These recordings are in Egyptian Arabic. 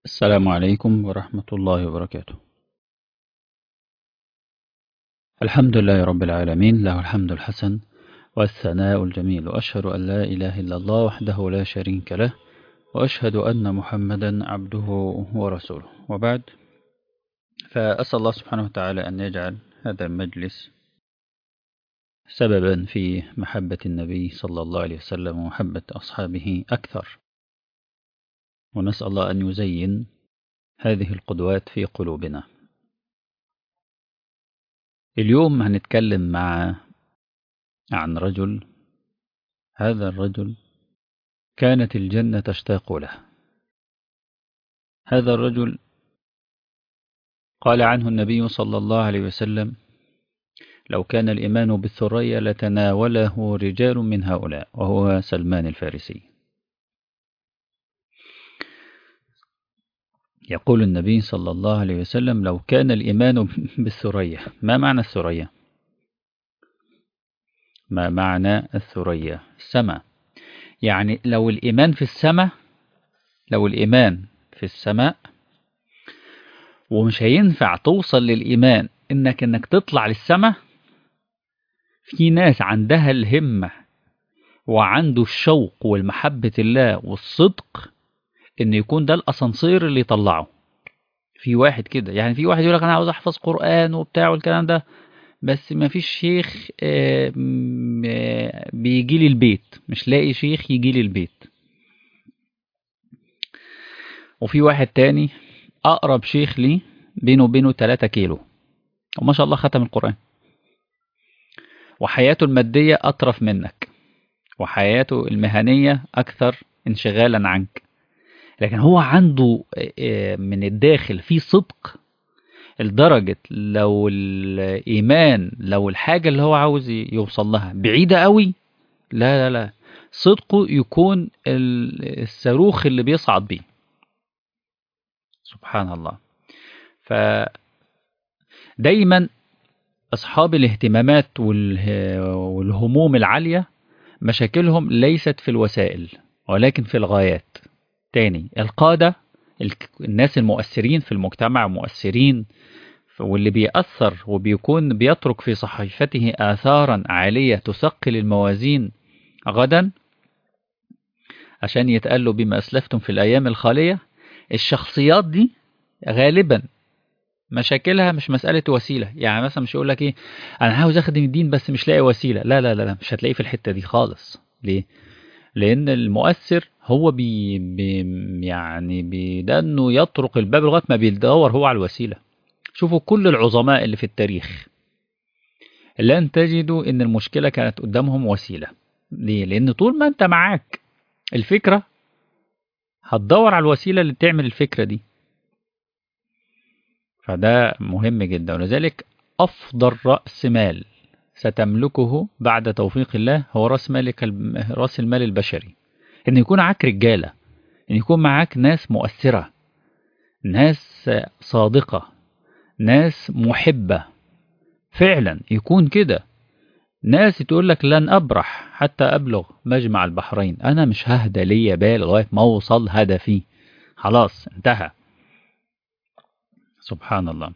السلام عليكم ورحمة الله وبركاته الحمد لله رب العالمين له الحمد الحسن والثناء الجميل وأشهد أن لا إله إلا الله وحده لا شريك له وأشهد أن محمدا عبده ورسوله وبعد فأسأل الله سبحانه وتعالى أن يجعل هذا المجلس سببا في محبة النبي صلى الله عليه وسلم ومحبة أصحابه أكثر ونسأل الله أن يزين هذه القدوات في قلوبنا اليوم هنتكلم مع عن رجل هذا الرجل كانت الجنة تشتاق له هذا الرجل قال عنه النبي صلى الله عليه وسلم لو كان الإيمان بالثريا لتناوله رجال من هؤلاء وهو سلمان الفارسي يقول النبي صلى الله عليه وسلم لو كان الإيمان بالثريا ما معنى الثريا ما معنى الثريا السماء يعني لو الإيمان في السماء لو الإيمان في السماء ومش هينفع توصل للإيمان إنك إنك تطلع للسماء في ناس عندها الهمة وعنده الشوق والمحبة الله والصدق إن يكون ده الأسانسير اللي يطلعه في واحد كده يعني في واحد يقول لك أنا عاوز أحفظ قرآن وبتاع والكلام ده بس ما فيش شيخ بيجي لي البيت مش لاقي شيخ يجي لي البيت وفي واحد تاني أقرب شيخ لي بينه وبينه 3 كيلو وما شاء الله ختم القرآن وحياته المادية أطرف منك وحياته المهنية أكثر انشغالا عنك لكن هو عنده من الداخل في صدق لدرجة لو الإيمان لو الحاجة اللي هو عاوز يوصل لها بعيدة قوي لا لا لا صدقه يكون الصاروخ اللي بيصعد بيه سبحان الله ف دايما أصحاب الاهتمامات والهموم العالية مشاكلهم ليست في الوسائل ولكن في الغايات تاني القادة الناس المؤثرين في المجتمع مؤثرين واللي بيأثر وبيكون بيترك في صحيفته آثارا عالية تثقل الموازين غدا عشان يتقالوا بما أسلفتم في الأيام الخالية الشخصيات دي غالبا مشاكلها مش مسألة وسيلة يعني مثلا مش يقول لك ايه انا عاوز اخدم الدين بس مش لاقي وسيلة لا لا لا, لا مش هتلاقيه في الحتة دي خالص ليه لان المؤثر هو بي, بي يعني بده انه يطرق الباب لغايه ما بيدور هو على الوسيله شوفوا كل العظماء اللي في التاريخ لن تجدوا ان المشكله كانت قدامهم وسيله ليه لان طول ما انت معاك الفكره هتدور على الوسيله اللي تعمل الفكره دي فده مهم جدا ولذلك افضل راس مال ستملكه بعد توفيق الله هو راس مالك راس المال البشري ان يكون معاك رجاله ان يكون معاك ناس مؤثره ناس صادقه ناس محبه فعلا يكون كده ناس تقول لك لن ابرح حتى ابلغ مجمع البحرين انا مش ههدى ليا بال لغايه ما اوصل هدفي خلاص انتهى سبحان الله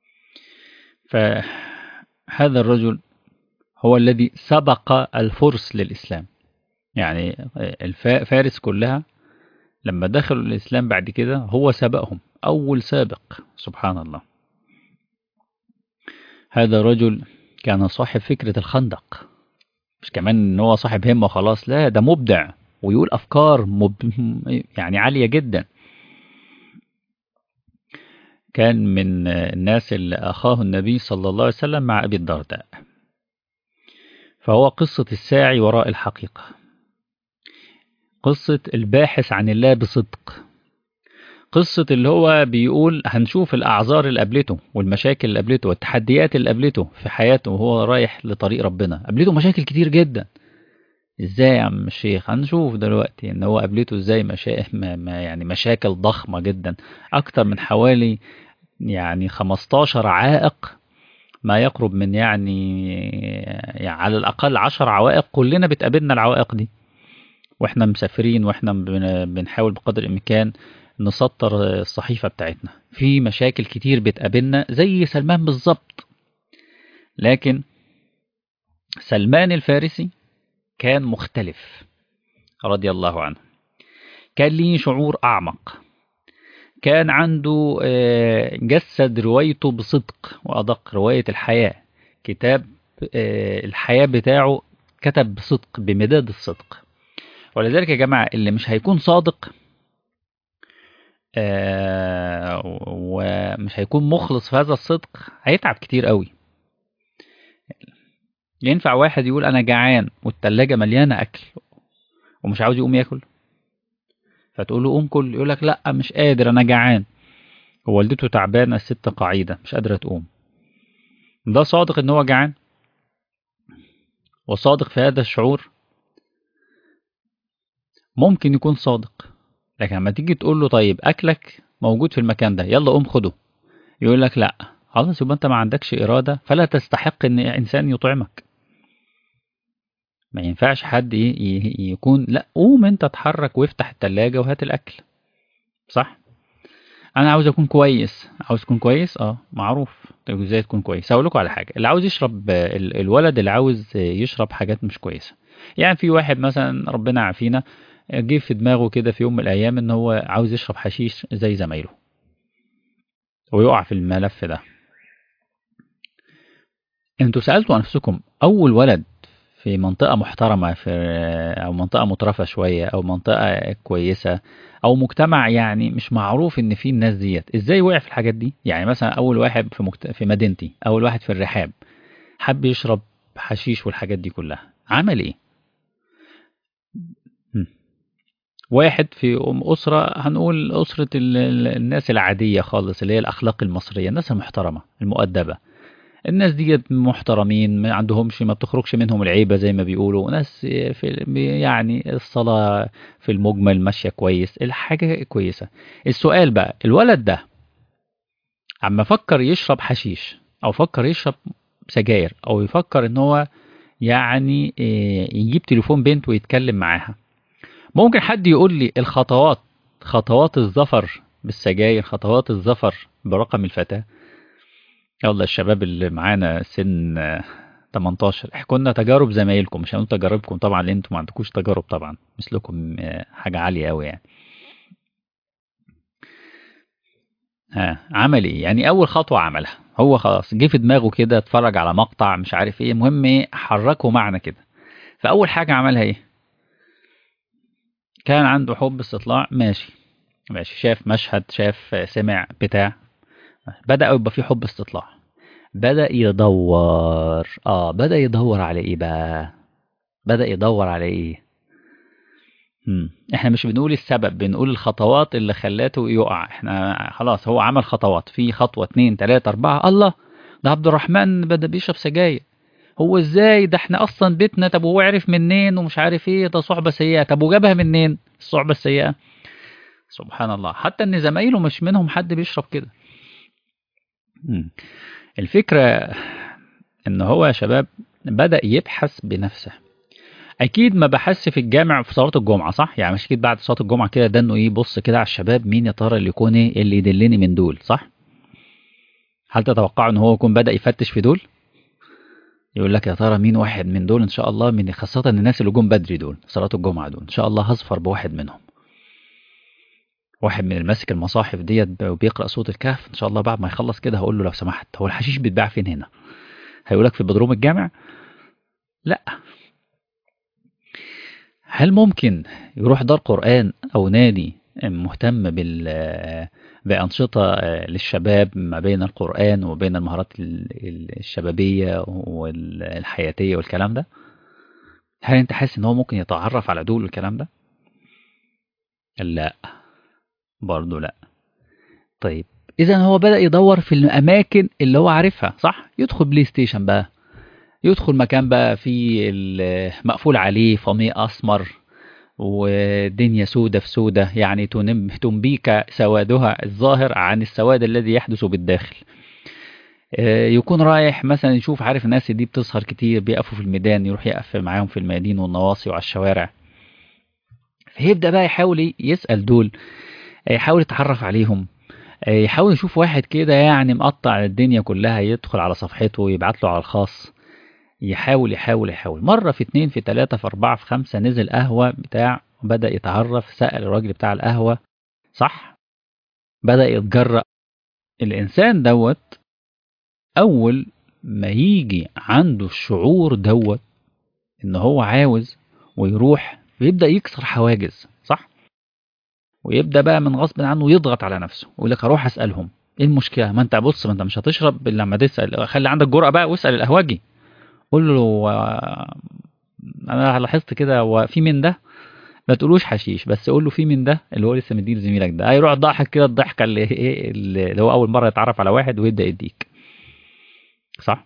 فهذا الرجل هو الذي سبق الفرس للإسلام يعني فارس كلها لما دخلوا الإسلام بعد كده هو سبقهم أول سابق سبحان الله هذا رجل كان صاحب فكرة الخندق مش كمان ان هو صاحب همة وخلاص لا ده مبدع ويقول أفكار مب... يعني عالية جدا كان من الناس اللي أخاه النبي صلى الله عليه وسلم مع أبي الدرداء فهو قصة الساعي وراء الحقيقة قصة الباحث عن الله بصدق قصة اللي هو بيقول هنشوف الأعذار اللي قابلته والمشاكل اللي قابلته والتحديات اللي قابلته في حياته وهو رايح لطريق ربنا قابلته مشاكل كتير جدا ازاي يا عم الشيخ هنشوف دلوقتي ان هو قابلته ازاي مشا... ما... ما يعني مشاكل ضخمة جدا اكتر من حوالي يعني 15 عائق ما يقرب من يعني, يعني على الأقل عشر عوائق كلنا بتقابلنا العوائق دي واحنا مسافرين واحنا بنحاول بقدر الإمكان نسطر الصحيفة بتاعتنا في مشاكل كتير بتقابلنا زي سلمان بالظبط لكن سلمان الفارسي كان مختلف رضي الله عنه كان ليه شعور أعمق كان عنده جسد روايته بصدق وأدق رواية الحياة كتاب الحياة بتاعه كتب بصدق بمداد الصدق ولذلك يا جماعة اللي مش هيكون صادق ومش هيكون مخلص في هذا الصدق هيتعب كتير قوي ينفع واحد يقول أنا جعان والتلاجة مليانة أكل ومش عاوز يقوم ياكل فتقول له قوم كل يقول لك لا مش قادر انا جعان ووالدته تعبانه الست قعيده مش قادره تقوم ده صادق ان هو جعان وصادق في هذا الشعور ممكن يكون صادق لكن لما تيجي تقول له طيب اكلك موجود في المكان ده يلا قوم خده يقول لك لا خلاص يبقى انت ما عندكش اراده فلا تستحق ان انسان يطعمك ما ينفعش حد يكون لا قوم انت اتحرك وافتح التلاجة وهات الاكل صح انا عاوز اكون كويس عاوز اكون كويس اه معروف طيب ازاي تكون كويس هقول لكم على حاجه اللي عاوز يشرب الولد اللي عاوز يشرب حاجات مش كويسه يعني في واحد مثلا ربنا يعافينا جه في دماغه كده في يوم من الايام ان هو عاوز يشرب حشيش زي زمايله ويقع في الملف ده انتوا سالتوا نفسكم اول ولد في منطقة محترمة في أو منطقة مترفة شوية أو منطقة كويسة أو مجتمع يعني مش معروف إن فيه الناس ديت إزاي وقع في الحاجات دي؟ يعني مثلا أول واحد في مكت... في مدينتي أول واحد في الرحاب حب يشرب حشيش والحاجات دي كلها عمل إيه؟ واحد في أسرة هنقول أسرة الناس العادية خالص اللي هي الأخلاق المصرية الناس المحترمة المؤدبة الناس دي محترمين ما عندهمش ما بتخرجش منهم العيبه زي ما بيقولوا ناس في يعني الصلاه في المجمل ماشيه كويس الحاجه كويسه السؤال بقى الولد ده عما فكر يشرب حشيش او فكر يشرب سجاير او يفكر ان هو يعني يجيب تليفون بنت ويتكلم معاها ممكن حد يقول لي الخطوات خطوات الظفر بالسجاير خطوات الظفر برقم الفتاه يلا الشباب اللي معانا سن 18 احكوا لنا تجارب زمايلكم مش هنقول تجاربكم طبعا لان انتوا ما عندكوش تجارب طبعا مثلكم حاجه عاليه قوي يعني ها عمل ايه يعني اول خطوه عملها هو خلاص جه في دماغه كده اتفرج على مقطع مش عارف ايه المهم ايه حركه معنا كده فاول حاجه عملها ايه كان عنده حب استطلاع ماشي ماشي شاف مشهد شاف سمع بتاع بدأ يبقى في حب استطلاع بدأ يدور اه بدأ يدور على ايه بقى بدأ يدور على ايه مم. احنا مش بنقول السبب بنقول الخطوات اللي خلاته يقع احنا خلاص هو عمل خطوات في خطوة اتنين تلاتة اربعة الله ده عبد الرحمن بدأ بيشرب سجاير هو ازاي ده احنا اصلا بيتنا طب هو عرف منين ومش عارف ايه ده صحبة سيئة طب وجابها منين الصحبة السيئة سبحان الله حتى ان زمايله مش منهم حد بيشرب كده الفكرة ان هو يا شباب بدأ يبحث بنفسه اكيد ما بحثش في الجامع في صلاة الجمعة صح يعني مش اكيد بعد صلاة الجمعة كده ده انه ايه بص كده على الشباب مين يا ترى اللي يكون ايه اللي يدلني من دول صح هل تتوقعوا ان هو يكون بدأ يفتش في دول يقول لك يا ترى مين واحد من دول ان شاء الله من خاصة الناس اللي جم بدري دول صلاة الجمعة دول ان شاء الله هظفر بواحد منهم واحد من الماسك المصاحف ديت وبيقرا صوت الكهف ان شاء الله بعد ما يخلص كده هقول له لو سمحت هو الحشيش بيتباع فين هنا هيقول لك في بدروم الجامع لا هل ممكن يروح دار قرآن أو نادي مهتم بال بأنشطة للشباب ما بين القرآن وبين المهارات الشبابية والحياتية والكلام ده هل أنت حاسس إن هو ممكن يتعرف على دول والكلام ده لا برضه لا طيب إذا هو بدأ يدور في الأماكن اللي هو عارفها صح يدخل بلاي ستيشن بقى يدخل مكان بقى فيه مقفول عليه فميه أسمر ودنيا سودة في سودة يعني تنبيك سوادها الظاهر عن السواد الذي يحدث بالداخل يكون رايح مثلا يشوف عارف الناس دي بتسهر كتير بيقفوا في الميدان يروح يقف معاهم في الميادين والنواصي وعلى الشوارع فيبدأ بقى يحاول يسأل دول يحاول يتعرف عليهم يحاول يشوف واحد كده يعني مقطع الدنيا كلها يدخل على صفحته ويبعت له على الخاص يحاول يحاول يحاول مرة في اتنين في تلاتة في أربعة في خمسة نزل قهوة بتاع بدأ يتعرف سأل الراجل بتاع القهوة صح بدأ يتجرأ الإنسان دوت أول ما يجي عنده الشعور دوت إن هو عاوز ويروح ويبدأ يكسر حواجز صح ويبدأ بقى من غصب عنه يضغط على نفسه ويقول لك أروح أسألهم إيه المشكلة ما أنت بص ما أنت مش هتشرب إلا لما تسأل خلي عندك جرأة بقى واسأل القهوجي قول له أنا لاحظت كده وفي من ده ما تقولوش حشيش بس قول له في من ده اللي هو لسه مدين زميلك ده هيروح ضحك كده الضحكه اللي ايه اللي هو اول مره يتعرف على واحد ويبدا يديك صح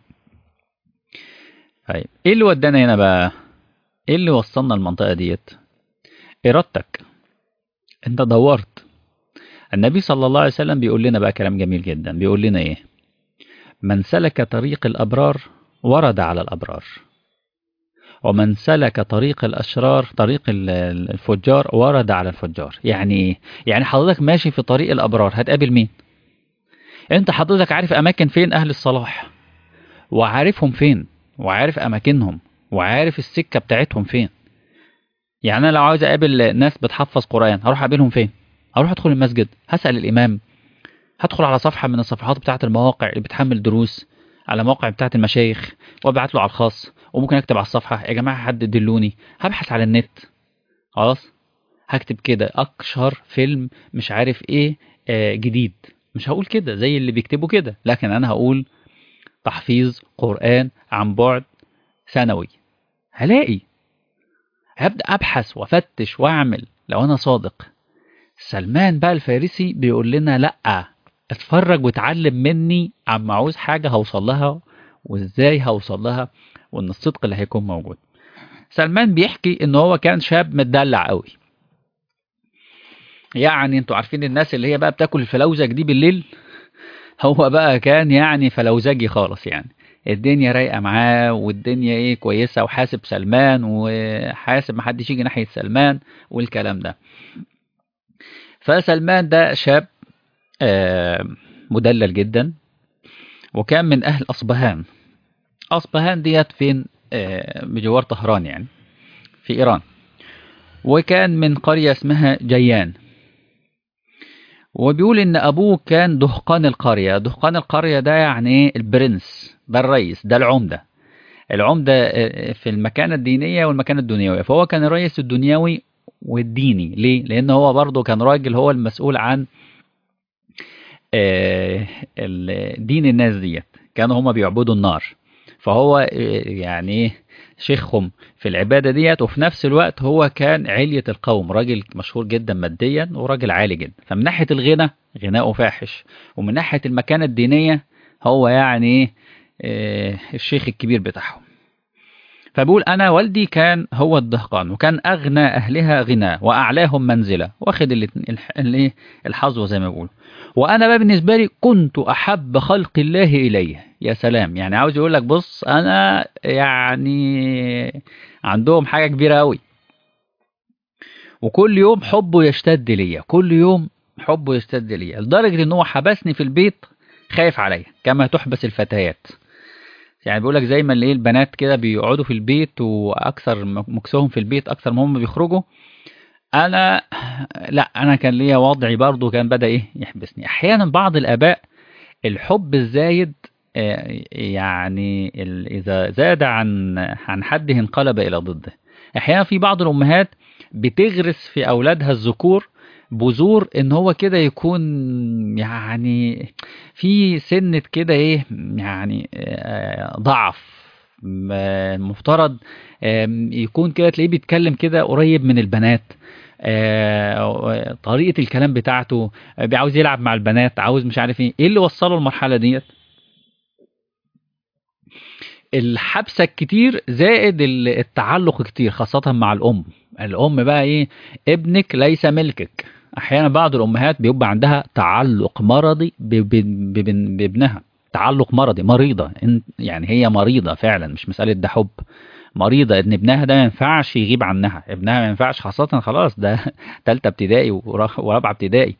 طيب ايه اللي ودانا هنا بقى ايه اللي وصلنا المنطقه ديت ارادتك انت دورت النبي صلى الله عليه وسلم بيقول لنا بقى كلام جميل جدا بيقول لنا ايه من سلك طريق الابرار ورد على الابرار ومن سلك طريق الأشرار طريق الفجار ورد على الفجار يعني إيه؟ يعني حضرتك ماشي في طريق الأبرار هتقابل مين أنت حضرتك عارف أماكن فين أهل الصلاح وعارفهم فين وعارف أماكنهم وعارف السكة بتاعتهم فين يعني أنا لو عاوز أقابل ناس بتحفظ قرآن هروح أقابلهم فين هروح أدخل المسجد هسأل الإمام هدخل على صفحة من الصفحات بتاعة المواقع اللي بتحمل دروس على مواقع بتاعة المشايخ وابعت له على الخاص وممكن اكتب على الصفحة يا جماعة حد دلوني هبحث على النت خلاص هكتب كده أكشر فيلم مش عارف ايه آه جديد مش هقول كده زي اللي بيكتبوا كده لكن أنا هقول تحفيظ قرآن عن بعد ثانوي هلاقي هبدأ أبحث وأفتش وأعمل لو أنا صادق سلمان بقى الفارسي بيقول لنا لأ اتفرج واتعلم مني عما عاوز حاجة هوصل لها وازاي هوصل لها وان الصدق اللي هيكون موجود سلمان بيحكي ان هو كان شاب متدلع قوي يعني انتوا عارفين الناس اللي هي بقى بتاكل الفلوزج دي بالليل هو بقى كان يعني فلوزجي خالص يعني الدنيا رايقه معاه والدنيا ايه كويسه وحاسب سلمان وحاسب محدش يجي ناحيه سلمان والكلام ده فسلمان ده شاب آه مدلل جدا وكان من اهل اصبهان اصبهان ديت فين آه بجوار طهران يعني في ايران وكان من قريه اسمها جيان وبيقول ان ابوه كان دهقان القريه دهقان القريه ده يعني البرنس ده الرئيس ده العمده العمده في المكانه الدينيه والمكانه الدنيويه فهو كان الرئيس الدنيوي والديني ليه لان هو برضه كان راجل هو المسؤول عن دين الناس ديت كانوا هما بيعبدوا النار فهو يعني شيخهم في العبادة ديت وفي نفس الوقت هو كان علية القوم راجل مشهور جدا ماديا وراجل عالي جدا فمن ناحية الغنى غناؤه فاحش ومن ناحية المكانة الدينية هو يعني الشيخ الكبير بتاعهم فبقول أنا والدي كان هو الدهقان وكان أغنى أهلها غنى وأعلاهم منزلة واخد الحظوة زي ما بيقولوا وأنا بقى بالنسبة لي كنت أحب خلق الله إليه يا سلام يعني عاوز يقول لك بص أنا يعني عندهم حاجة كبيرة أوي وكل يوم حبه يشتد ليا كل يوم حبه يشتد ليا لدرجة إن هو حبسني في البيت خايف عليا كما تحبس الفتيات يعني بيقول لك زي ما الايه البنات كده بيقعدوا في البيت واكثر مكسهم في البيت اكثر ما هم بيخرجوا انا لا انا كان ليا وضعي برضه كان بدا ايه يحبسني احيانا بعض الاباء الحب الزايد يعني اذا زاد عن عن حده انقلب الى ضده احيانا في بعض الامهات بتغرس في اولادها الذكور بذور ان هو كده يكون يعني في سنة كده ايه يعني ضعف المفترض يكون كده تلاقيه بيتكلم كده قريب من البنات طريقة الكلام بتاعته عاوز يلعب مع البنات عاوز مش عارف ايه ايه اللي وصله المرحلة ديت الحبسة الكتير زائد التعلق كتير خاصة مع الأم الأم بقى إيه ابنك ليس ملكك أحيانا بعض الأمهات بيبقى عندها تعلق مرضي بابنها تعلق مرضي مريضة يعني هي مريضة فعلا مش مسألة ده حب مريضة ان ابنها ده ما ينفعش يغيب عنها ابنها ما ينفعش خاصة خلاص ده تالتة ابتدائي ورابعة ابتدائي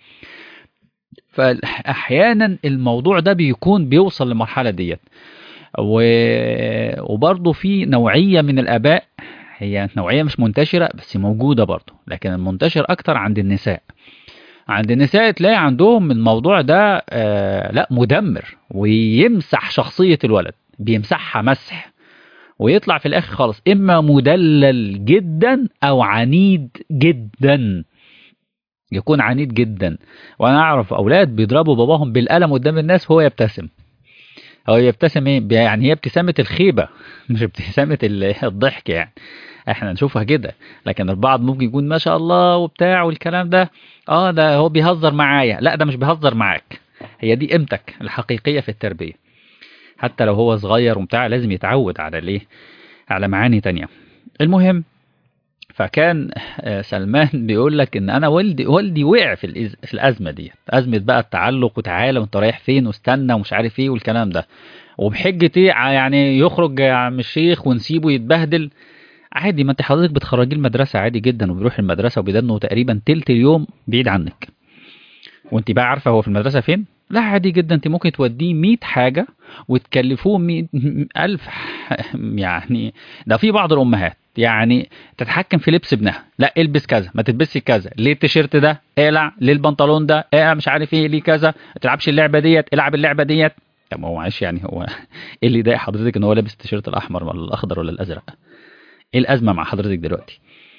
فاحيانا الموضوع ده بيكون بيوصل للمرحلة ديت و... وبرضه في نوعية من الآباء هي نوعية مش منتشرة بس موجودة برضه لكن المنتشر أكتر عند النساء عند النساء تلاقي عندهم الموضوع ده آه لا مدمر ويمسح شخصية الولد بيمسحها مسح ويطلع في الآخر خالص إما مدلل جدا أو عنيد جدا يكون عنيد جدا وأنا أعرف أولاد بيضربوا باباهم بالقلم قدام الناس وهو يبتسم هو يبتسم ايه يعني هي ابتسامة الخيبة مش ابتسامة الضحك يعني احنا نشوفها كده لكن البعض ممكن يكون ما شاء الله وبتاع والكلام ده اه ده هو بيهزر معايا لا ده مش بيهزر معاك هي دي قيمتك الحقيقية في التربية حتى لو هو صغير وبتاع لازم يتعود على الايه على معاني تانية المهم فكان سلمان بيقول لك ان انا والدي والدي وقع في الإز... في الازمه دي ازمه بقى التعلق وتعالى وانت رايح فين واستنى ومش عارف ايه والكلام ده وبحجه ايه يعني يخرج يا عم الشيخ ونسيبه يتبهدل عادي ما انت حضرتك بتخرجيه المدرسه عادي جدا وبيروح المدرسه وبيدنه تقريبا تلت اليوم بعيد عنك وانت بقى عارفه هو في المدرسه فين لا عادي جدا انت ممكن توديه 100 حاجه وتكلفوه 100 ألف يعني ده في بعض الامهات يعني تتحكم في لبس ابنها لا البس كذا ما تلبسش كذا ليه التيشيرت ده اقلع ليه البنطلون ده اقلع مش عارف ايه ليه كذا ما تلعبش اللعبه ديت العب اللعبه ديت طب هو معلش يعني هو ايه اللي يضايق حضرتك ان هو لابس التيشيرت الاحمر ولا الاخضر ولا الازرق ايه الازمه مع حضرتك دلوقتي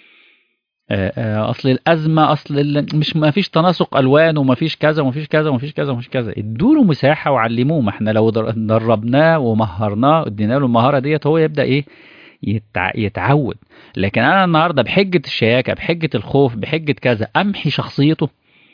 اصل الازمه اصل مش ما فيش تناسق الوان وما فيش كذا وما فيش كذا وما فيش كذا وما فيش كذا ادوا له مساحه وعلموه ما احنا لو دربناه ومهرناه ادينا له المهاره ديت هو يبدا ايه يتع... يتعود لكن انا النهارده بحجه الشياكه بحجه الخوف بحجه كذا امحي شخصيته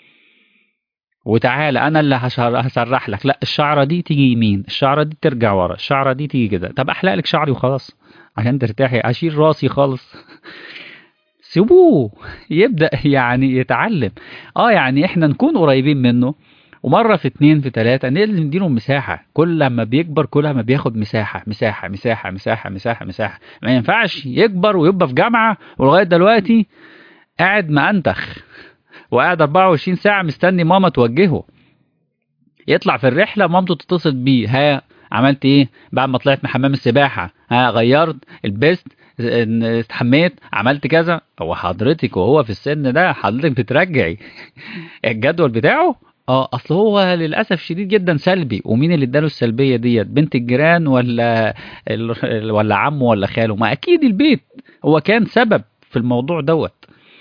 وتعالى انا اللي هشر... هسرح لك لا الشعره دي تيجي يمين الشعره دي ترجع ورا الشعره دي تيجي كده طب احلق لك شعري وخلاص عشان ترتاحي اشيل راسي خالص سيبوه يبدا يعني يتعلم اه يعني احنا نكون قريبين منه ومره في اتنين في تلاته لازم نديله مساحه كل ما بيكبر كل ما بياخد مساحه مساحه مساحه مساحه مساحه مساحه ما ينفعش يكبر ويبقى في جامعه ولغايه دلوقتي قاعد مأنتخ وقاعد 24 ساعه مستني ماما توجهه يطلع في الرحله مامته تتصل بيه ها عملت ايه بعد ما طلعت من حمام السباحه ها غيرت لبست استحميت عملت كذا هو حضرتك وهو في السن ده حضرتك بترجعي الجدول بتاعه اه اصل هو للاسف شديد جدا سلبي ومين اللي اداله السلبيه ديت بنت الجيران ولا ولا عمه ولا خاله ما اكيد البيت هو كان سبب في الموضوع دوت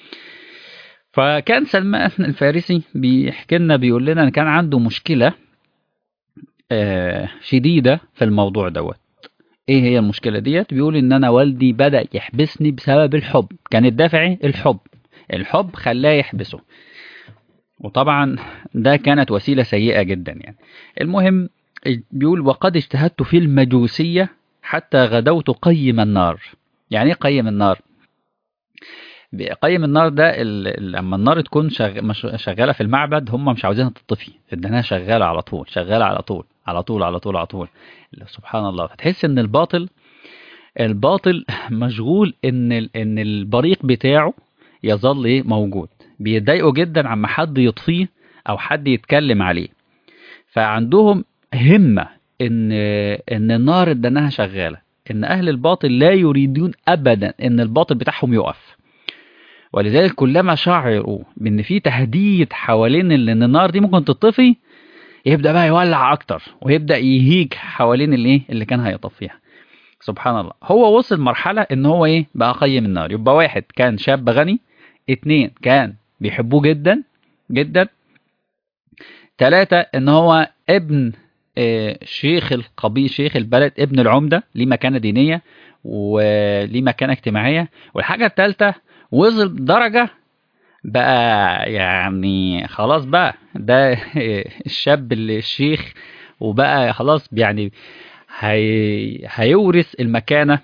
فكان سلمان الفارسي بيحكي لنا بيقول لنا ان كان عنده مشكله آه شديده في الموضوع دوت ايه هي المشكله ديت بيقول ان انا والدي بدا يحبسني بسبب الحب كان الدافع الحب الحب خلاه يحبسه وطبعا ده كانت وسيله سيئه جدا يعني المهم بيقول وقد اجتهدت في المجوسيه حتى غدوت قيم النار يعني ايه قيم النار قيم النار ده لما النار تكون شغاله في المعبد هم مش عاوزينها تطفي انها شغاله على طول شغاله على طول على طول على طول على طول سبحان الله فتحس ان الباطل الباطل مشغول ان ان البريق بتاعه يظل ايه موجود بيتضايقوا جدا عما حد يطفيه او حد يتكلم عليه فعندهم همه ان ان النار ادانها شغاله ان اهل الباطل لا يريدون ابدا ان الباطل بتاعهم يقف ولذلك كلما شعروا بان في تهديد حوالين ان النار دي ممكن تطفي يبدا بقى يولع اكتر ويبدا يهيج حوالين الايه اللي كان هيطفيها سبحان الله هو وصل مرحله ان هو ايه بقى قيم النار يبقى واحد كان شاب غني اتنين كان بيحبوه جدا جدا تلاتة ان هو ابن شيخ القبيل شيخ البلد ابن العمدة ليه مكانة دينية وليه مكانة اجتماعية والحاجة التالتة وصل درجة بقى يعني خلاص بقى ده الشاب اللي الشيخ وبقى خلاص يعني هي هيورث المكانة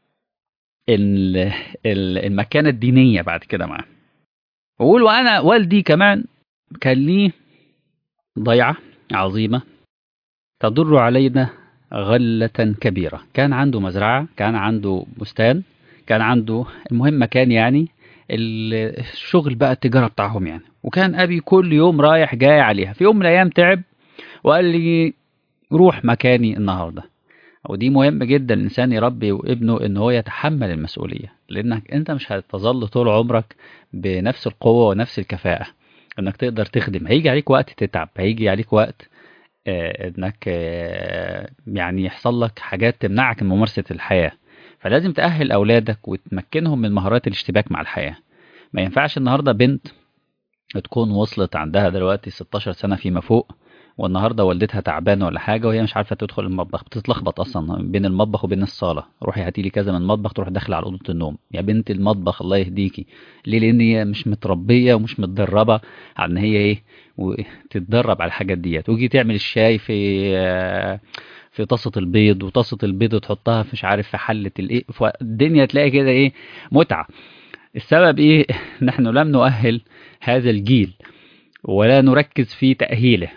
المكانة الدينية بعد كده معاه وقول وانا والدي كمان كان ليه ضيعة عظيمة تضر علينا غلة كبيرة كان عنده مزرعة كان عنده بستان كان عنده المهم مكان يعني الشغل بقى التجارة بتاعهم يعني وكان أبي كل يوم رايح جاي عليها في يوم من الأيام تعب وقال لي روح مكاني النهاردة ودي مهم جدا الإنسان يربي وابنه إن هو يتحمل المسؤولية لأنك أنت مش هتظل طول عمرك بنفس القوة ونفس الكفاءة إنك تقدر تخدم هيجي عليك وقت تتعب هيجي عليك وقت آه إنك آه يعني يحصل لك حاجات تمنعك من ممارسة الحياة فلازم تأهل أولادك وتمكنهم من مهارات الاشتباك مع الحياة ما ينفعش النهاردة بنت تكون وصلت عندها دلوقتي 16 سنة فيما فوق والنهارده والدتها تعبانه ولا حاجه وهي مش عارفه تدخل المطبخ بتتلخبط اصلا بين المطبخ وبين الصاله روحي هاتي لي كذا من المطبخ تروح داخله على اوضه النوم يا بنت المطبخ الله يهديكي ليه لان هي مش متربيه ومش متدربه على ان هي ايه وتتدرب على الحاجات ديت وتيجي تعمل الشاي في في طاسه البيض وطاسه البيض تحطها في مش عارف في حله الايه فالدنيا تلاقي كده ايه متعه السبب ايه نحن لم نؤهل هذا الجيل ولا نركز في تأهيله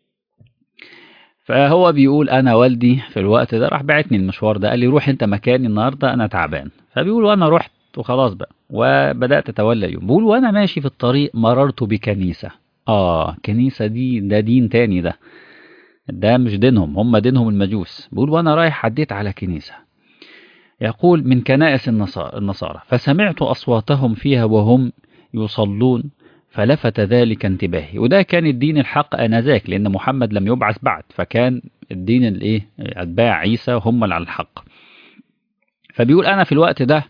فهو بيقول انا والدي في الوقت ده راح بعتني المشوار ده قال لي روح انت مكاني النهارده انا تعبان فبيقول وانا رحت وخلاص بقى وبدات اتولى اليوم بيقول وانا ماشي في الطريق مررت بكنيسه اه كنيسه دي ده دين تاني ده ده مش دينهم هم دينهم المجوس بيقول وانا رايح عديت على كنيسه يقول من كنائس النصارى فسمعت اصواتهم فيها وهم يصلون فلفت ذلك انتباهي وده كان الدين الحق انذاك لان محمد لم يبعث بعد فكان الدين الايه اتباع عيسى هم اللي على الحق فبيقول انا في الوقت ده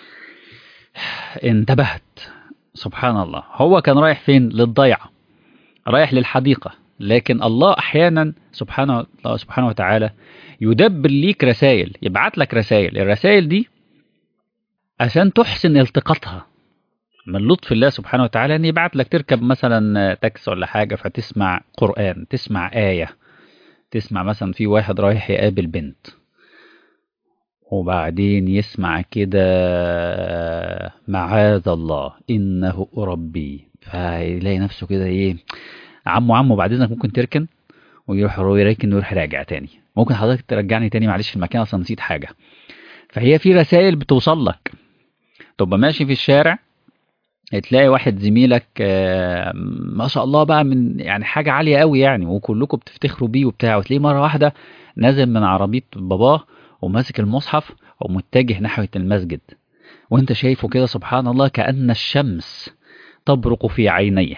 انتبهت سبحان الله هو كان رايح فين للضيعه رايح للحديقه لكن الله احيانا سبحانه الله سبحانه وتعالى يدبر ليك رسائل يبعت لك رسائل الرسائل دي عشان تحسن التقاطها من لطف الله سبحانه وتعالى ان يبعت لك تركب مثلا تاكس ولا حاجه فتسمع قران تسمع ايه تسمع مثلا في واحد رايح يقابل بنت وبعدين يسمع كده معاذ الله انه ربي فيلاقي نفسه كده ايه عمو عمو بعد اذنك ممكن تركن ويروح يركن ويروح راجع تاني ممكن حضرتك ترجعني تاني معلش في المكان اصلا نسيت حاجه فهي في رسائل بتوصل لك تبقى ماشي في الشارع تلاقي واحد زميلك ما شاء الله بقى من يعني حاجة عالية قوي يعني وكلكم بتفتخروا بيه وبتاع وتلاقيه مرة واحدة نازل من عربية باباه وماسك المصحف ومتجه نحو المسجد وانت شايفه كده سبحان الله كأن الشمس تبرق في عينيه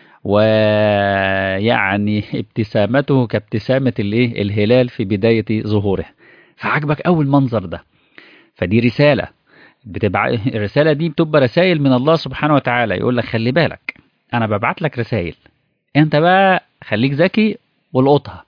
ويعني ابتسامته كابتسامة الايه الهلال في بداية ظهوره فعجبك أول منظر ده فدي رسالة بتبع الرسالة دي بتبقى رسائل من الله سبحانه وتعالى يقول لك خلي بالك أنا ببعت لك رسائل أنت بقى خليك ذكي والقطها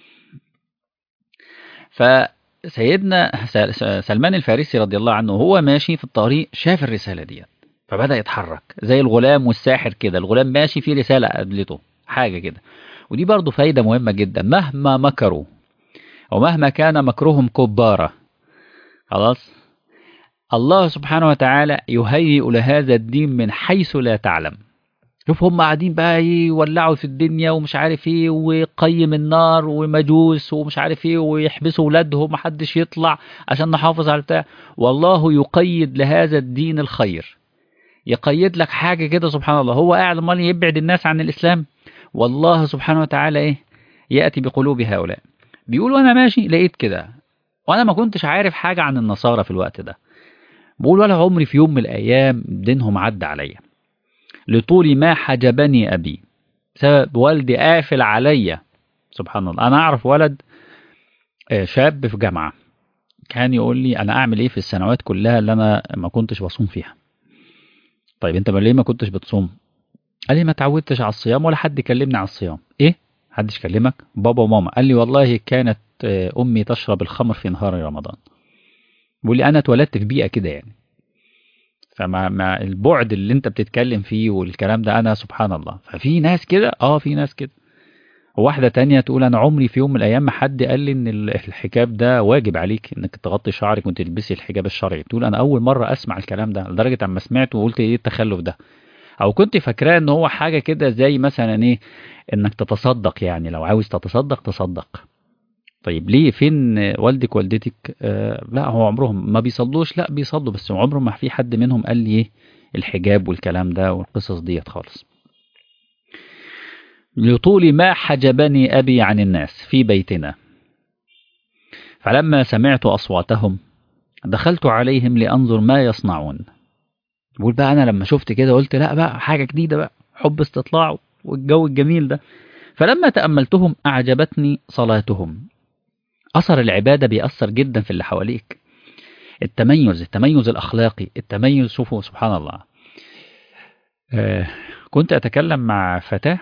فسيدنا سلمان الفارسي رضي الله عنه وهو ماشي في الطريق شاف الرسالة دي فبدأ يتحرك زي الغلام والساحر كده الغلام ماشي في رسالة قابلته حاجة كده ودي برضو فايدة مهمة جدا مهما مكروا ومهما كان مكرهم كبارة خلاص الله سبحانه وتعالى يهيئ لهذا الدين من حيث لا تعلم شوف هم قاعدين بقى يولعوا في الدنيا ومش عارف ايه ويقيم النار ومجوس ومش عارف ايه ويحبسوا ولادهم محدش يطلع عشان نحافظ على بتاع والله يقيد لهذا الدين الخير يقيد لك حاجة كده سبحان الله هو قاعد امال يبعد الناس عن الإسلام والله سبحانه وتعالى ايه يأتي بقلوب هؤلاء بيقول وانا ماشي لقيت كده وانا ما كنتش عارف حاجة عن النصارى في الوقت ده بقول ولا عمري في يوم من الأيام دينهم عدى عليا لطول ما حجبني أبي سبب والدي قافل عليا سبحان الله أنا أعرف ولد شاب في جامعة كان يقول لي أنا أعمل إيه في السنوات كلها اللي أنا ما كنتش بصوم فيها طيب أنت ليه ما كنتش بتصوم قال لي ما تعودتش على الصيام ولا حد كلمني على الصيام إيه حدش كلمك بابا وماما قال لي والله كانت أمي تشرب الخمر في نهار رمضان بيقول لي انا اتولدت في بيئه كده يعني فمع مع البعد اللي انت بتتكلم فيه والكلام ده انا سبحان الله ففي ناس كده اه في ناس كده وواحده تانية تقول انا عمري في يوم من الايام ما حد قال لي ان الحجاب ده واجب عليك انك تغطي شعرك وتلبسي الحجاب الشرعي بتقول انا اول مره اسمع الكلام ده لدرجه اما سمعت وقلت ايه التخلف ده او كنت فاكراه ان هو حاجه كده زي مثلا ايه انك تتصدق يعني لو عاوز تتصدق تصدق طيب ليه فين والدك والدتك آه لا هو عمرهم ما بيصلوش لا بيصلوا بس عمرهم ما في حد منهم قال لي ايه الحجاب والكلام ده والقصص ديت خالص لطول ما حجبني أبي عن الناس في بيتنا فلما سمعت أصواتهم دخلت عليهم لأنظر ما يصنعون بقول بقى أنا لما شفت كده قلت لا بقى حاجة جديدة بقى حب استطلاع والجو الجميل ده فلما تأملتهم أعجبتني صلاتهم أثر العبادة بيأثر جدا في اللي حواليك التميز التميز الأخلاقي التميز شوفوا سبحان الله آه كنت أتكلم مع فتاة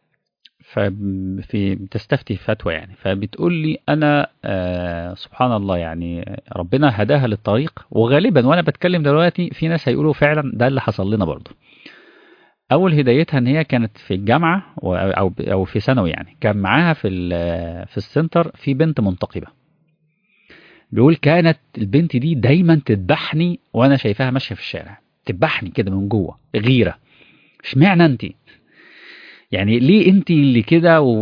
ففي تستفتي فتوى يعني فبتقول لي انا آه سبحان الله يعني ربنا هداها للطريق وغالبا وانا بتكلم دلوقتي في ناس هيقولوا فعلا ده اللي حصل لنا برضه اول هدايتها ان هي كانت في الجامعه او او في ثانوي يعني كان معاها في في السنتر في بنت منتقبه بيقول كانت البنت دي دايما تذبحني وانا شايفاها ماشيه في الشارع تذبحني كده من جوه غيره اشمعنى انت يعني ليه انت اللي كده و...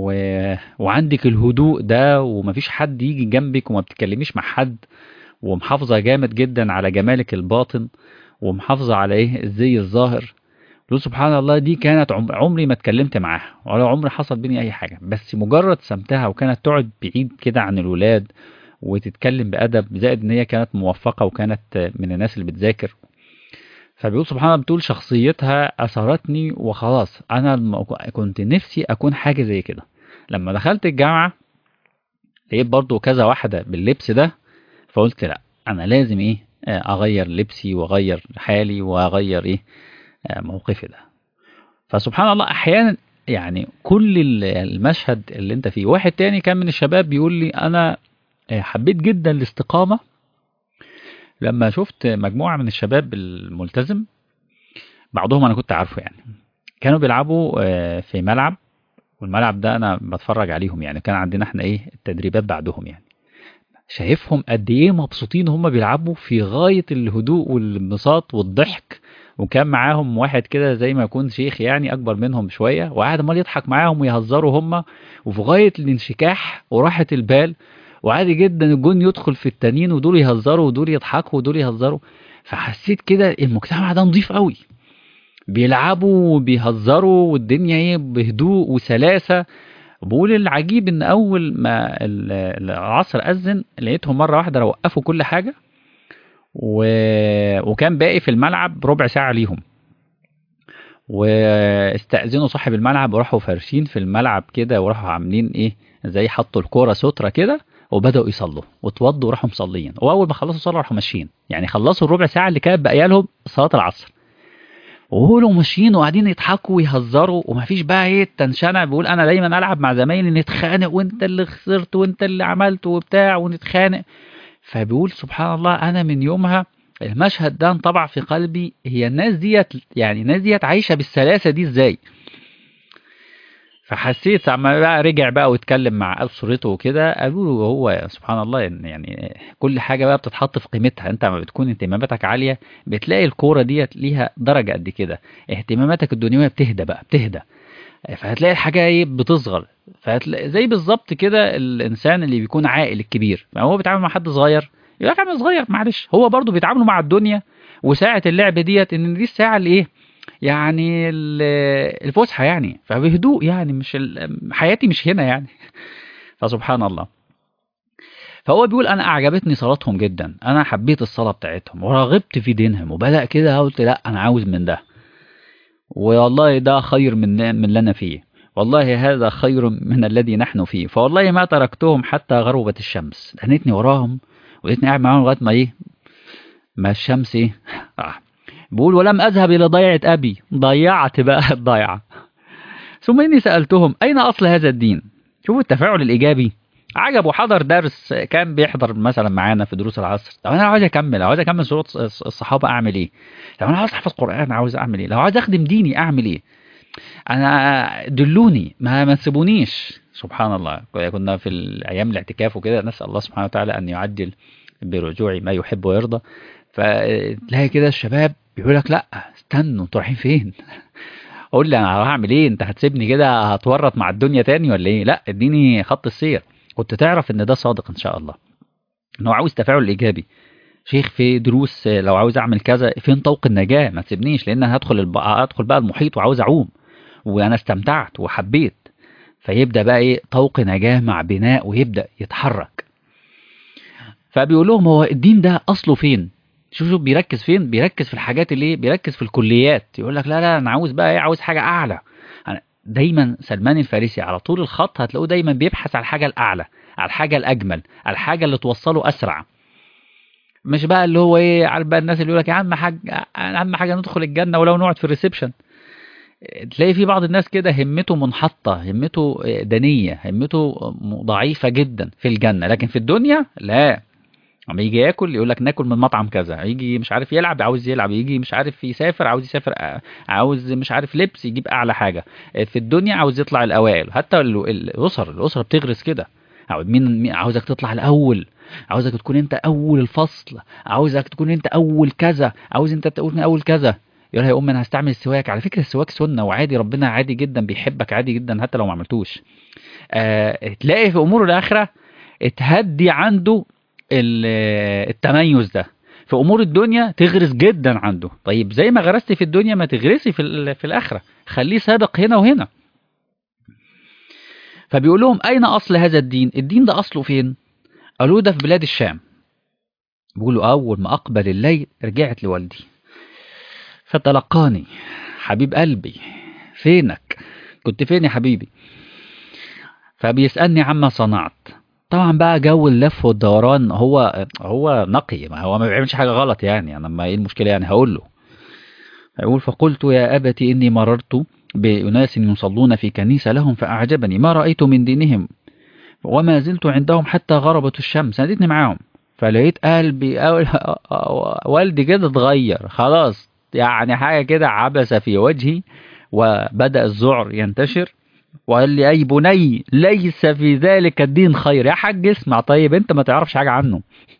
وعندك الهدوء ده ومفيش حد يجي جنبك وما بتتكلميش مع حد ومحافظة جامد جدا على جمالك الباطن ومحافظة على ايه الزي الظاهر لو سبحان الله دي كانت عمري ما اتكلمت معاها ولا عمري حصل بيني اي حاجة بس مجرد سمتها وكانت تقعد بعيد كده عن الولاد وتتكلم بأدب زائد ان هي كانت موفقة وكانت من الناس اللي بتذاكر فبيقول سبحان الله بتقول شخصيتها أثرتني وخلاص أنا كنت نفسي أكون حاجة زي كده لما دخلت الجامعة لقيت برضو كذا واحدة باللبس ده فقلت لا أنا لازم إيه أغير لبسي وأغير حالي وأغير إيه موقفي ده فسبحان الله أحيانا يعني كل المشهد اللي انت فيه واحد تاني كان من الشباب بيقول لي أنا حبيت جدا الاستقامة لما شفت مجموعة من الشباب الملتزم بعضهم أنا كنت عارفه يعني كانوا بيلعبوا في ملعب والملعب ده أنا بتفرج عليهم يعني كان عندنا احنا إيه التدريبات بعدهم يعني شايفهم قد إيه مبسوطين هم بيلعبوا في غاية الهدوء والانبساط والضحك وكان معاهم واحد كده زي ما يكون شيخ يعني أكبر منهم شوية وقاعد عمال يضحك معاهم ويهزروا هم وفي غاية الانشكاح وراحة البال وعادي جدا الجون يدخل في التانيين ودول يهزروا ودول يضحكوا ودول يهزروا فحسيت كده المجتمع ده نظيف قوي بيلعبوا وبيهزروا والدنيا ايه بهدوء وسلاسة بقول العجيب ان اول ما العصر اذن لقيتهم مره واحده وقفوا كل حاجه و... وكان باقي في الملعب ربع ساعه ليهم واستأذنوا صاحب الملعب وراحوا فارشين في الملعب كده وراحوا عاملين ايه زي حطوا الكوره ستره كده وبداوا يصلوا واتوضوا وراحوا مصليين واول ما خلصوا صلاه راحوا ماشيين يعني خلصوا الربع ساعه اللي كانت باقيه لهم صلاه العصر وهو ماشيين وقاعدين يضحكوا ويهزروا ومفيش بقى ايه التنشنه بيقول انا دايما العب مع زمايلي نتخانق وانت اللي خسرت وانت اللي عملت وبتاع ونتخانق فبيقول سبحان الله انا من يومها المشهد ده انطبع في قلبي هي الناس ديت يعني الناس ديت عايشه بالسلاسه دي ازاي فحسيت اما بقى رجع بقى واتكلم مع اسرته وكده قالوا له هو سبحان الله يعني كل حاجه بقى بتتحط في قيمتها انت لما بتكون اهتماماتك عاليه بتلاقي الكوره ديت ليها درجه قد كده اهتماماتك الدنيويه بتهدى بقى بتهدى فهتلاقي الحاجه ايه بتصغر فهتلاقي زي بالظبط كده الانسان اللي بيكون عاقل الكبير ما هو بيتعامل مع حد صغير يقول لك انا صغير معلش هو برضه بيتعاملوا مع الدنيا وساعه اللعب ديت ان دي الساعه اللي ايه يعني الفسحه يعني فبهدوء يعني مش حياتي مش هنا يعني فسبحان الله فهو بيقول انا اعجبتني صلاتهم جدا انا حبيت الصلاه بتاعتهم ورغبت في دينهم وبدا كده قلت لا انا عاوز من ده والله ده خير من من اللي انا فيه والله هذا خير من الذي نحن فيه فوالله ما تركتهم حتى غربت الشمس دنيتني وراهم ولقيتني قاعد معاهم لغايه ما ايه ما الشمس ايه آه. بيقول ولم أذهب إلى ضيعة أبي ضيعت بقى الضيعة ثم إني سألتهم أين أصل هذا الدين شوفوا التفاعل الإيجابي عجبه حضر درس كان بيحضر مثلا معانا في دروس العصر طب انا عاوز اكمل عاوز اكمل سوره الصحابه اعمل ايه لو انا عاوز احفظ قران عاوز اعمل ايه لو عاوز اخدم ديني اعمل ايه انا دلوني ما ما تسيبونيش سبحان الله كنا في الايام الاعتكاف وكده نسال الله سبحانه وتعالى ان يعجل برجوع ما يحب ويرضى فتلاقي كده الشباب بيقول لك لا استنوا انتوا رايحين فين قول لي انا هعمل ايه انت هتسيبني كده هتورط مع الدنيا تاني ولا ايه لا اديني خط السير كنت تعرف ان ده صادق ان شاء الله ان هو عاوز تفاعل ايجابي شيخ في دروس لو عاوز اعمل كذا فين طوق النجاه ما تسيبنيش لان انا هدخل الب... هدخل بقى المحيط وعاوز اعوم وانا استمتعت وحبيت فيبدا بقى ايه طوق نجاه مع بناء ويبدا يتحرك فبيقول لهم هو الدين ده اصله فين شوف شوف بيركز فين بيركز في الحاجات اللي بيركز في الكليات يقول لك لا لا انا عاوز بقى ايه عاوز حاجه اعلى دايما سلمان الفارسي على طول الخط هتلاقوه دايما بيبحث على الحاجه الاعلى على الحاجه الاجمل على الحاجه اللي توصله اسرع مش بقى اللي هو ايه عارف بقى الناس اللي يقول لك يا عم حاج اهم حاجه ندخل الجنه ولو نقعد في الريسبشن تلاقي في بعض الناس كده همته منحطه همته دنيه همته ضعيفه جدا في الجنه لكن في الدنيا لا اما يجي ياكل يقول لك ناكل من مطعم كذا يجي مش عارف يلعب عاوز يلعب يجي مش عارف يسافر عاوز يسافر عاوز مش عارف لبس يجيب اعلى حاجه في الدنيا عاوز يطلع الاوائل حتى الاسر الاسره بتغرس كده عاوز مين عاوزك تطلع الاول عاوزك تكون انت اول الفصل عاوزك تكون انت اول كذا عاوز انت تكون اول كذا يقول يا ام انا هستعمل السواك على فكره السواك سنه وعادي ربنا عادي جدا بيحبك عادي جدا حتى لو ما عملتوش آه تلاقي في امور الاخره اتهدي عنده التميز ده في امور الدنيا تغرس جدا عنده طيب زي ما غرست في الدنيا ما تغرسي في في الاخره خليه سابق هنا وهنا فبيقول لهم اين اصل هذا الدين الدين ده اصله فين قالوا ده في بلاد الشام بيقولوا اول ما اقبل الليل رجعت لوالدي فتلقاني حبيب قلبي فينك كنت فين يا حبيبي فبيسالني عما صنعت طبعا بقى جو اللف والدوران هو هو نقي ما هو ما بيعملش حاجه غلط يعني انا ما ايه المشكله يعني هقول له يقول فقلت يا ابتي اني مررت باناس يصلون في كنيسه لهم فاعجبني ما رايت من دينهم وما زلت عندهم حتى غربت الشمس ناديتني معاهم فلقيت قلبي والدي كده اتغير خلاص يعني حاجه كده عبس في وجهي وبدا الذعر ينتشر وقال لي أي بني ليس في ذلك الدين خير يا حاج اسمع طيب أنت ما تعرفش حاجة عنه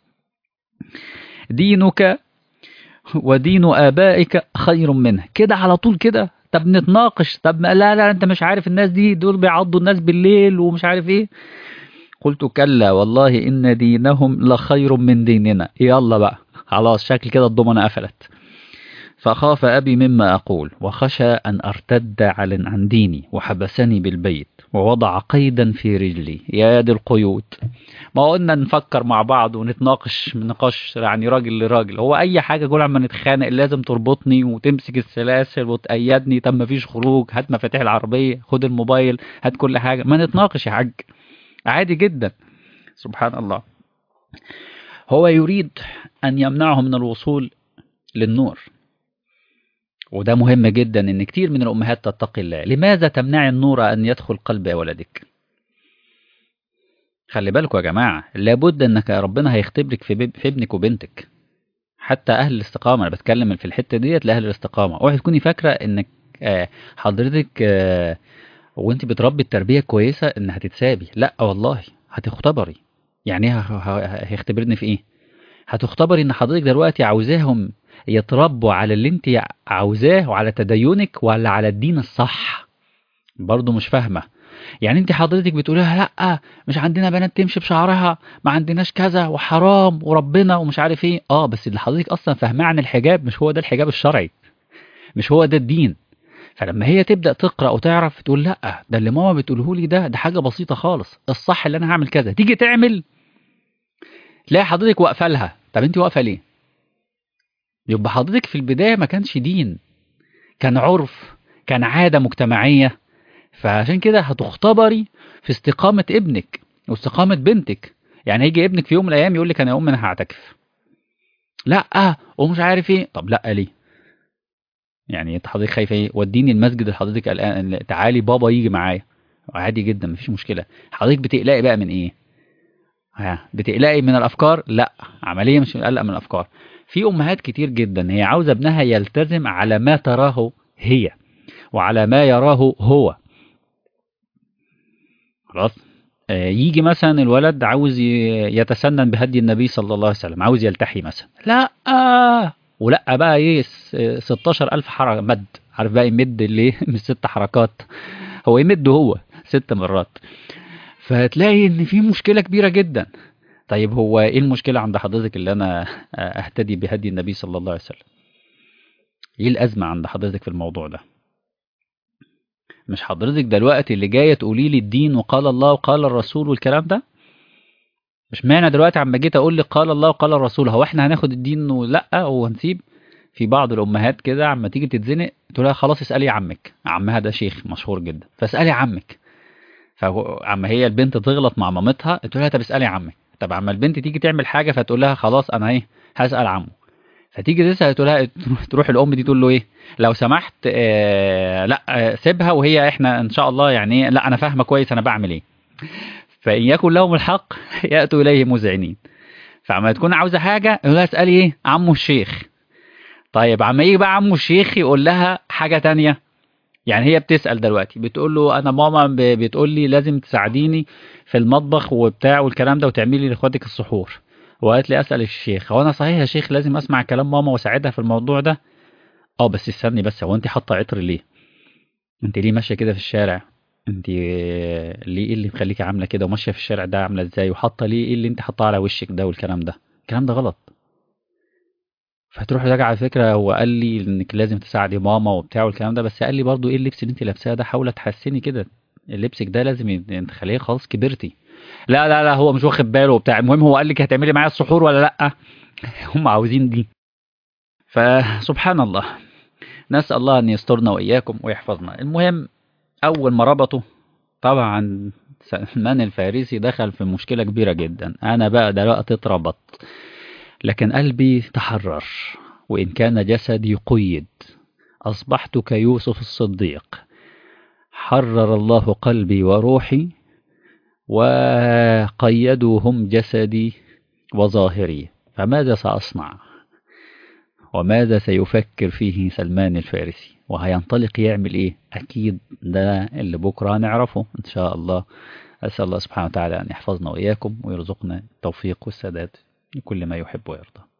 دينك ودين آبائك خير منه كده على طول كده طب نتناقش طب لا لا انت مش عارف الناس دي دول بيعضوا الناس بالليل ومش عارف ايه قلت كلا والله ان دينهم لخير من ديننا يلا بقى خلاص شكل كده الضمنه قفلت فخاف أبي مما أقول وخشى أن أرتد عن ديني وحبسني بالبيت ووضع قيدا في رجلي يا دي القيود ما قلنا نفكر مع بعض ونتناقش نقاش يعني راجل لراجل هو أي حاجة كل عما نتخانق لازم تربطني وتمسك السلاسل وتأيدني طب مفيش خروج هات مفاتيح العربية خد الموبايل هات كل حاجة ما نتناقش يا حاج عادي جدا سبحان الله هو يريد أن يمنعه من الوصول للنور وده مهم جدا ان كتير من الامهات تتقي الله لماذا تمنع النور ان يدخل قلب ولدك خلي بالكم يا جماعه لابد انك ربنا هيختبرك في, في ابنك وبنتك حتى اهل الاستقامه انا بتكلم في الحته ديت لاهل الاستقامه اوعي تكوني فاكره انك حضرتك وانت بتربي التربيه كويسه ان هتتسابي لا والله هتختبري يعني هيختبرني في ايه هتختبري ان حضرتك دلوقتي عاوزاهم يتربوا على اللي انت عاوزاه وعلى تدينك ولا على الدين الصح برضه مش فاهمه يعني انت حضرتك بتقولي لها لا مش عندنا بنات تمشي بشعرها ما عندناش كذا وحرام وربنا ومش عارف ايه اه بس اللي حضرتك اصلا فاهماه عن الحجاب مش هو ده الحجاب الشرعي مش هو ده الدين فلما هي تبدا تقرا وتعرف تقول لا ده اللي ماما بتقوله لي ده ده حاجه بسيطه خالص الصح اللي انا هعمل كذا تيجي تعمل تلاقي حضرتك واقفه لها طب انت واقفه ليه يبقى حضرتك في البداية ما كانش دين كان عرف كان عادة مجتمعية فعشان كده هتختبري في استقامة ابنك واستقامة بنتك يعني هيجي ابنك في يوم من الأيام يقول لك أنا يا أم أنا هعتكف لا ومش عارف إيه طب لا ليه يعني انت حضرتك خايفه ايه وديني المسجد اللي حضرتك الان تعالي بابا يجي معايا عادي جدا مفيش مشكله حضرتك بتقلقي بقى من ايه ها بتقلقي من الافكار لا عمليه مش مقلقه من الافكار في امهات كتير جدا هي عاوزه ابنها يلتزم على ما تراه هي وعلى ما يراه هو خلاص آه يجي مثلا الولد عاوز يتسنن بهدي النبي صلى الله عليه وسلم عاوز يلتحي مثلا لا آه ولا بقى ايه 16000 حركه مد عارف بقى يمد اللي مش ست حركات هو يمد هو ست مرات فهتلاقي ان في مشكله كبيره جدا طيب هو ايه المشكله عند حضرتك اللي انا اهتدي بهدي النبي صلى الله عليه وسلم ايه الازمه عند حضرتك في الموضوع ده مش حضرتك دلوقتي اللي جايه تقولي لي الدين وقال الله وقال الرسول والكلام ده مش معنى دلوقتي عما جيت اقول لك قال الله وقال الرسول هو احنا هناخد الدين ولا وهنسيب في بعض الامهات كده عما تيجي تتزنق تقول لها خلاص اسالي عمك عمها ده شيخ مشهور جدا فاسالي عمك فعما هي البنت تغلط مع مامتها تقول لها طب اسالي عمك طب عما البنت تيجي تعمل حاجه فتقول لها خلاص انا ايه هسال عمه فتيجي تسال تقول لها تروح الام دي تقول له ايه لو سمحت آه لا آه سيبها وهي احنا ان شاء الله يعني لا انا فاهمه كويس انا بعمل ايه فان يكن لهم الحق ياتوا اليه مذعنين فعما تكون عاوزه حاجه يقول لها اسالي ايه عمه الشيخ طيب عما يجي بقى عمه الشيخ يقول لها حاجه تانية يعني هي بتسال دلوقتي بتقول له انا ماما بتقول لي لازم تساعديني في المطبخ وبتاع والكلام ده وتعملي لاخواتك السحور وقالت لي اسال الشيخ هو انا صحيح يا شيخ لازم اسمع كلام ماما واساعدها في الموضوع ده اه بس استني بس هو انت حاطه عطر ليه انت ليه ماشيه كده في الشارع انت ليه ايه اللي مخليكي عامله كده وماشيه في الشارع ده عامله ازاي وحاطه ليه ايه اللي انت حاطاه على وشك ده والكلام ده الكلام ده غلط فتروح راجع على فكره هو قال لي انك لازم تساعدي ماما وبتاع والكلام ده بس قال لي برضو ايه اللبس اللي انت لابساه ده حاولي تحسني كده لبسك ده لازم تخليه خلاص كبرتي لا لا لا هو مش واخد باله وبتاع المهم هو قال لك هتعملي معايا السحور ولا لا هم عاوزين دي فسبحان الله نسال الله ان يسترنا واياكم ويحفظنا المهم اول ما ربطوا طبعا سلمان الفارسي دخل في مشكله كبيره جدا انا بقى دلوقتي اتربط لكن قلبي تحرر وإن كان جسدي قيد أصبحت كيوسف الصديق حرر الله قلبي وروحي وقيدوا هم جسدي وظاهري فماذا سأصنع وماذا سيفكر فيه سلمان الفارسي وهينطلق يعمل ايه اكيد ده اللي بكره هنعرفه ان شاء الله اسال الله سبحانه وتعالى ان يحفظنا واياكم ويرزقنا التوفيق والسداد لكل ما يحب ويرضى